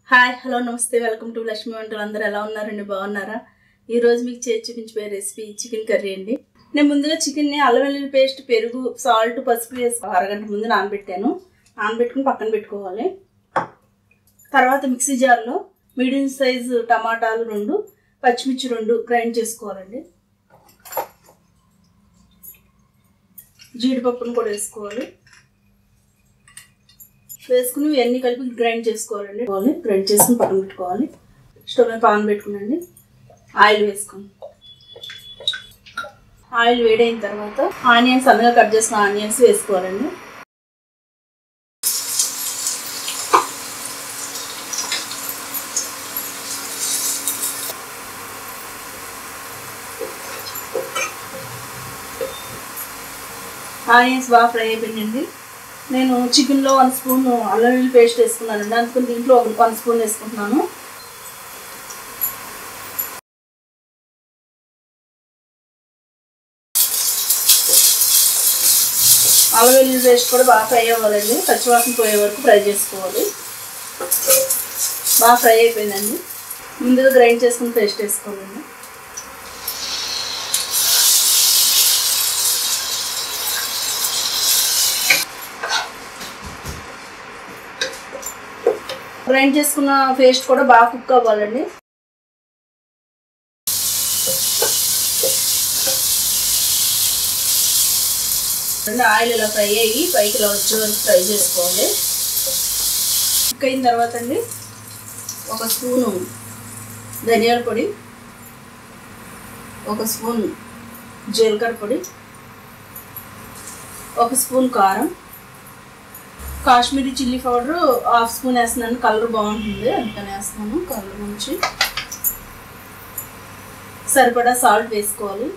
hi hello నమస్తే welcome to Lakshmi వంటలు అందరూ ఎలా ఉన్నారండి బాగున్నారా ఈ రోజు మీకు చేసి చూపించబోయే రెసిపీ చికెన్ కర్రీ అండి నేను ముందుగా చికెన్ని అల్లం వెల్లుల్లి పేస్ట్ పెరుగు సాల్ట్ పసుపు వేసి అరగంట ముందు నానబెట్టాను నానబెట్టుకుని పక్కన పెట్టుకోవాలి తర్వాత మిక్సీ జార్లో మీడియం సైజు టమాటాలు రెండు పచ్చిమిర్చి రెండు గ్రైండ్ చేసుకోవాలండి జీడిపప్పును కూడా వేసుకోవాలి వేసుకుని ఇవన్నీ కలిపి గ్రైండ్ చేసుకోవాలండి గ్రైండ్ చేసుకుని పక్కన పెట్టుకోవాలి స్టవ్ మీద పాన్ పెట్టుకునండి ఆయిల్ వేసుకోండి ఆయిల్ వేడైన తర్వాత ఆనియన్స్ సన్నగా కట్ చేసుకున్న ఆనియన్స్ వేసుకోవాలండి ఆనియన్స్ బాగా ఫ్రై అయిపోయిందండి నేను చికెన్లో వన్ స్పూన్ అల్లం వెల్లుల్లి పేస్ట్ వేసుకున్నానండి అందుకని దీంట్లో ఒక వన్ స్పూన్ వేసుకుంటున్నాను అల్లం వెల్లుల్లి పేస్ట్ కూడా బాగా ఫ్రై అవ్వాలండి పచ్చివాసన పోయే వరకు ఫ్రై చేసుకోవాలి బాగా ఫ్రై అయిపోయిందండి ముందుగా గ్రైండ్ చేసుకుని పేస్ట్ వేసుకోవాలండి గ్రైండ్ చేసుకున్న పేస్ట్ కూడా బాగా కుక్ అవ్వాలండి ఆయిల్ ఇలా ఫ్రై అయ్యి పైకి ఇలా వచ్చే వరకు ఫ్రై చేసుకోవాలి కుక్ అయిన తర్వాత అండి ఒక స్పూను ధనియాల పొడి ఒక స్పూన్ జీలకర్ర పొడి ఒక స్పూన్ కారం Kashmiri chilli powder half spoon వేస్తున్నాను కలర్ బాగుంటుంది అందుకని వేస్తున్నాను కలర్ నుంచి సరిపడా సాల్ట్ వేసుకోవాలి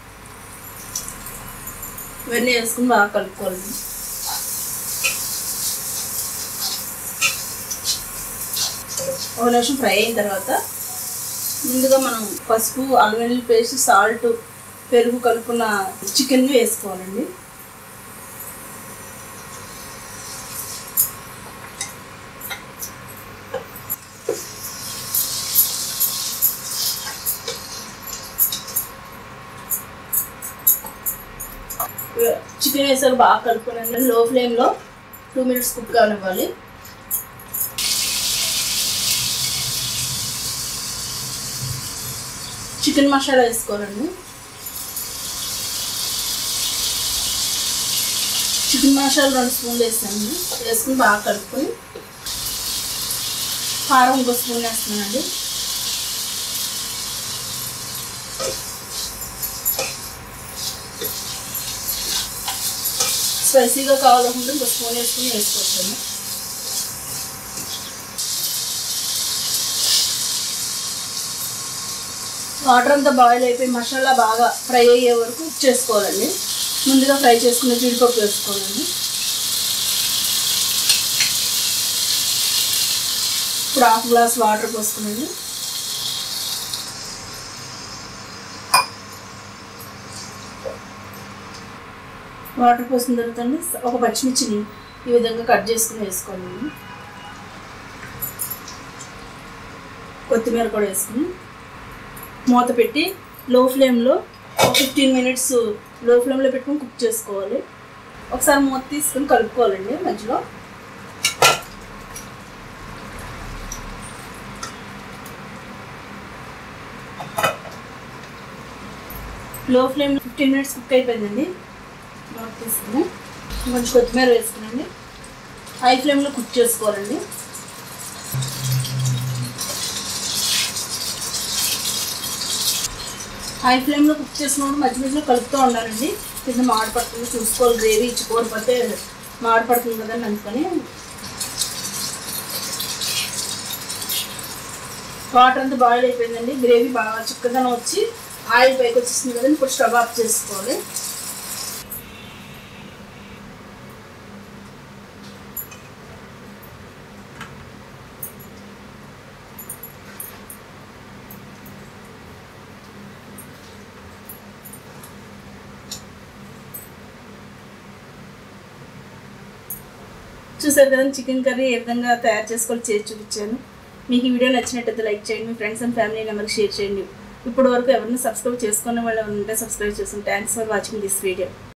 ఇవన్నీ వేసుకుని బాగా కలుపుకోవాలి ఒక నిమిషం ఫ్రై అయిన తర్వాత ముందుగా మనం పసుపు అల్లం పేస్ట్ సాల్ట్ పెరుగు కలుపుకున్న చికెన్ని వేసుకోవాలండి చికెన్ వేసారు బాగా కలుపుకున్నాను లో ఫ్లేమ్లో టూ మినిట్స్ కుక్ కానివ్వాలి చికెన్ మసాలా వేసుకోవాలండి చికెన్ మసాలా రెండు స్పూన్లు వేసాను వేసుకుని బాగా కలుపుకొని కారం ఇంకో స్పూన్ వేస్తున్నానండి స్పైసీగా కావాలనుకుంటే ఇంకో స్పూన్ వేసుకుని వేసుకోవచ్చాను వాటర్ అంతా బాయిల్ అయిపోయి మసాలా బాగా ఫ్రై అయ్యే వరకు కుక్ చేసుకోవాలండి ముందుగా ఫ్రై చేసుకున్న జీడిపప్పు వేసుకోవాలండి ఇప్పుడు హాఫ్ గ్లాస్ వాటర్ పోసుకునండి వాటర్ పోసిన తర్వాత ఒక పచ్చిమిర్చిని ఈ విధంగా కట్ చేసుకుని వేసుకోవాలి కొత్తిమీర కూడా వేసుకుని మూత పెట్టి లో ఫ్లేమ్లో ఒక ఫిఫ్టీన్ మినిట్స్ లో ఫ్లేమ్లో పెట్టుకొని కుక్ చేసుకోవాలి ఒకసారి మూత తీసుకుని కలుపుకోవాలండి మధ్యలో low flame fifteen minutes cook అయిపోయిందండి నోట్ తీసుకుని కొంచెం కొత్తిమీర వేసుకునండి హై ఫ్లేమ్లో కుక్ చేసుకోవాలండి హై ఫ్లేమ్లో కుక్ చేసుకున్నప్పుడు మధ్య మధ్యలో కలుపుతూ ఉండాలండి కింద మాడపడుతుంది చూసుకోవాలి గ్రేవీ ఇచ్చుకోకపోతే మాడపడుతుంది కదండి అందుకని వాటర్ అంతా బాయిల్ అయిపోయిందండి గ్రేవీ బాగా చిక్కదనం వచ్చి ఆయిల్ పైకి వచ్చేస్తుంది కదండి ఇప్పుడు స్టవ్ ఆఫ్ చేసుకోవాలి చూసారు కదా చికెన్ కర్రీ ఏ విధంగా తయారు చేసుకొని చేసి చూపించాను మీకు ఈ వీడియో నచ్చినట్టయితే లైక్ చేయండి మీ ఫ్రెండ్స్ అండ్ ఫ్యామిలీ నెంబర్కి షేర్ చేయండి ఇప్పటి వరకు ఎవరిని సబ్స్క్రైబ్ చేసుకున్న వాళ్ళు ఉంటే సబ్స్క్రైబ్ చేస్తాం thanks for watching this video